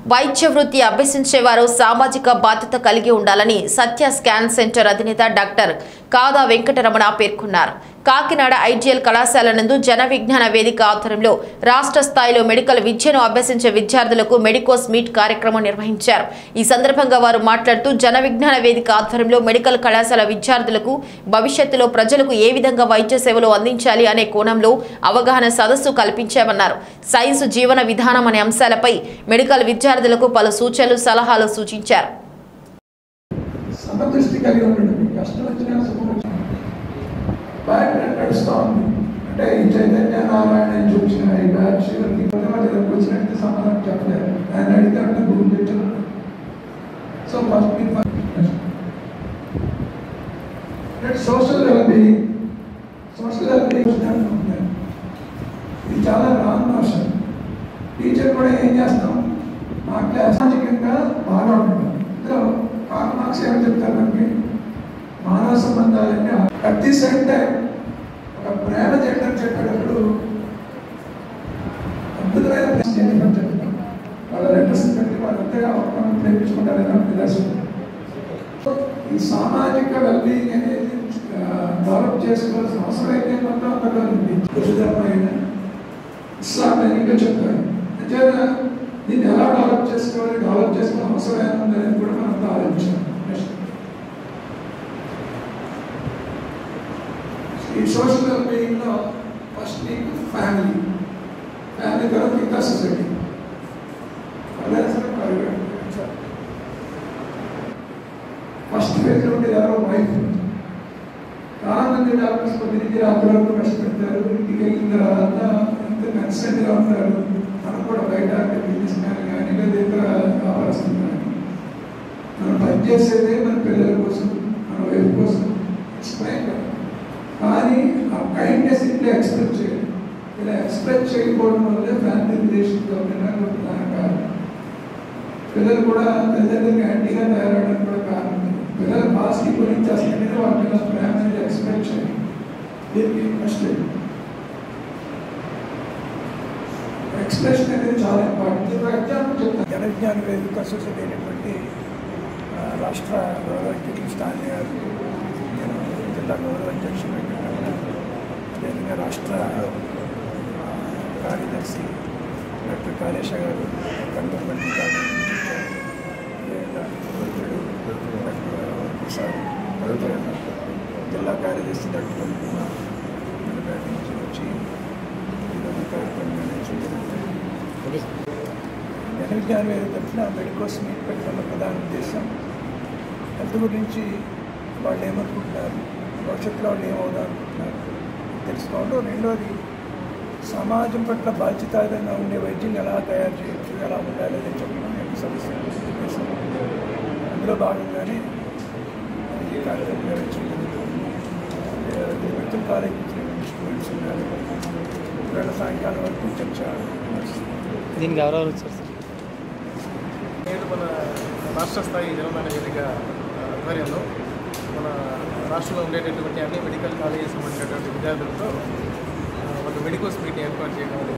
వైద్య వృత్తి అభ్యసించే వారు సామాజిక బాధ్యత కలిగి ఉండాలని సత్య స్కాన్ సెంటర్ అధినేత డాక్టర్ కాదా వెంకటరమణ పేర్కొన్నారు కాకినాడ ఐజీఎల్ కళాశాల నందు జన విజ్ఞాన వేదిక ఆధ్వర్యంలో రాష్ట్ర స్థాయిలో మెడికల్ విద్యను అభ్యసించే విద్యార్థులకు మెడికోస్ మీట్ కార్యక్రమం నిర్వహించారు ఈ సందర్భంగా వారు మాట్లాడుతూ జన విజ్ఞాన వేదిక ఆధ్వర్యంలో మెడికల్ కళాశాల విద్యార్థులకు భవిష్యత్తులో ప్రజలకు ఏ విధంగా వైద్య సేవలు అందించాలి అనే కోణంలో అవగాహన సదస్సు కల్పించామన్నారు సైన్స్ జీవన విధానం అనే అంశాలపై మెడికల్ విద్యార్థులకు పలు సూచనలు సలహాలు సూచించారు సమదృష్టి కలిగి ఉండండి మీకు కష్టం వచ్చినా సుఖం వచ్చినా బ్యాక్ నడుస్తూ ఉంది అంటే ఈ చైతన్య నారాయణ అని చూపించిన ఈ బ్యాక్ శివుడికి కొంతమంది వచ్చినట్టు సమాధానం చెప్పలేరు ఆయన అడిగితే అంటే గురువు చెప్తున్నారు సో ఫస్ట్ మీరు సోషల్ వెల్బీయింగ్ సోషల్ వెల్బీయింగ్ ఇది చాలా రాంగ్ నోషన్ టీచర్ కూడా ఏం చేస్తాం మా క్లాస్ సామాజికంగా బాగా ఉంటుంది ఇందులో కాల్ మార్క్స్ ఏమని చెప్తారు మనకి మానవ సంబంధాలన్నీ అట్ ది సేమ్ టైం ఒక ప్రేమ చేయడం చెప్పేటప్పుడు అద్భుతమైన ప్రేమ చేయడం చెప్తాం వాళ్ళ లెటర్స్ పెట్టి వాళ్ళంతా అవకాశం ప్రేమించుకుంటారని నాకు నిదర్శనం సో ఈ సామాజిక వెల్బీయింగ్ అనేది డెవలప్ చేసుకోవాల్సిన అవసరం అయితే మొత్తం అందులో ఉంది ధర్మైన ఇస్లాం నేను ఇంకా చెప్పాను అంచేత దీన్ని ఎలా డెవలప్ చేసుకోవాలి డెవలప్ చేసుకునే అవసరం ఏముందనేది కూడా మనం ఆలోచించాలి ఈ సోషల్ వెల్బీయింగ్లో ఫస్ట్ నీకు ఫ్యామిలీ ఫ్యామిలీ తర్వాత ఇంకా సొసైటీ ఫస్ట్ ఫేజ్ ఉండేది ఎవరో వైఫ్ చాలా మంది డాక్టర్స్ పొద్దునికి రాత్రి వరకు కష్టపెడతారు ఇంటికి వెళ్ళిన తర్వాత ఎంత కన్సెంట్గా ఉంటారు మనం కూడా బయట బిజినెస్ మ్యాన్ కానీ లేదా ఇతర వ్యాపారస్తులు కానీ మనం పనిచేసేదే మన పిల్లల కోసం మన వైఫ్ కోసం ఎక్స్ప్లెయిన్ కానీ ఆ కైండ్నెస్ ఇంట్లో ఎక్స్ప్రెస్ చేయాలి ఇలా ఎక్స్ప్రెస్ చేయకపోవడం వల్లే ఫ్యామిలీ రిలేషన్ ప్రధాన కారణం పిల్లలు కూడా తల్లిదండ్రులకి యాంటీగా తయారవడానికి కూడా కారణం పిల్లలు పాజిటివ్ గురించి చేస్తుంటే వాళ్ళ మీద ప్రేమ అనేది ఎక్స్పెక్ట్ చేయాలి దీనికి ఫస్ట్ ఎక్స్ప్రెషన్ అనేది చాలా ఇంపార్టెంట్ ఇప్పుడు ఎగ్జాంపుల్ చెప్తాను జన విజ్ఞాన వేదిక సొసైటీ అయినటువంటి ఆ, రాష్ట్ర గౌరవ అధ్యక్షులు స్టాన్లీ గారు నేను జిల్లా గౌరవ అధ్యక్షులు వెంకటరమణ, అదేవిధంగా రాష్ట్ర ఆ, కార్యదర్శి డాక్టర్ కాళేశ గారు కన్నూరు మల్లికార్జున అదేవిధంగా వైద్యుడు డాక్టర్ ప్రసాద్ అదేవిధంగా జిల్లా కార్యదర్శి డాక్టర్ రవికుమార్ మండపేట నుంచి వచ్చి ఈరోజు కార్యక్రమం మేనేజ్ చేయడం జన విజ్ఞాన వేదిక తరఫున మెడికోస్ మీట్ పెట్టడం ప్రధాన ఉద్దేశం హెల్త్ గురించి వాళ్ళు ఏమనుకుంటున్నారు భవిష్యత్తులో వాళ్ళు ఏమవుదామనుకుంటున్నారు తెలుసుకోవడం రెండోది సమాజం పట్ల బాధ్యతాయుతంగా ఉండే వైద్యం ఎలా తయారు చేయొచ్చు ఎలా ఉండాలి అని చెప్పడం యొక్క సమస్య ఉద్దేశం అందులో భాగంగానే ఈ కార్యక్రమం నిర్వహించడం మెడికల్ కాలేజ్ నుంచి స్టూడెంట్స్ ఉన్నారు ఇవాళ సాయంకాలం వరకు చర్చ నడుస్తుంది దీనికి ఎవరెవరు వచ్చారు సార్ నేడు మన రాష్ట్ర స్థాయి జనమైన వేదిక ఆధ్వర్యంలో మన రాష్ట్రంలో ఉండేటటువంటి అన్ని మెడికల్ కాలేజెస్ సంబంధించినటువంటి విద్యార్థులతో ఆ, ఒక మెడికోస్ మీట్ ఏర్పాటు చేయడం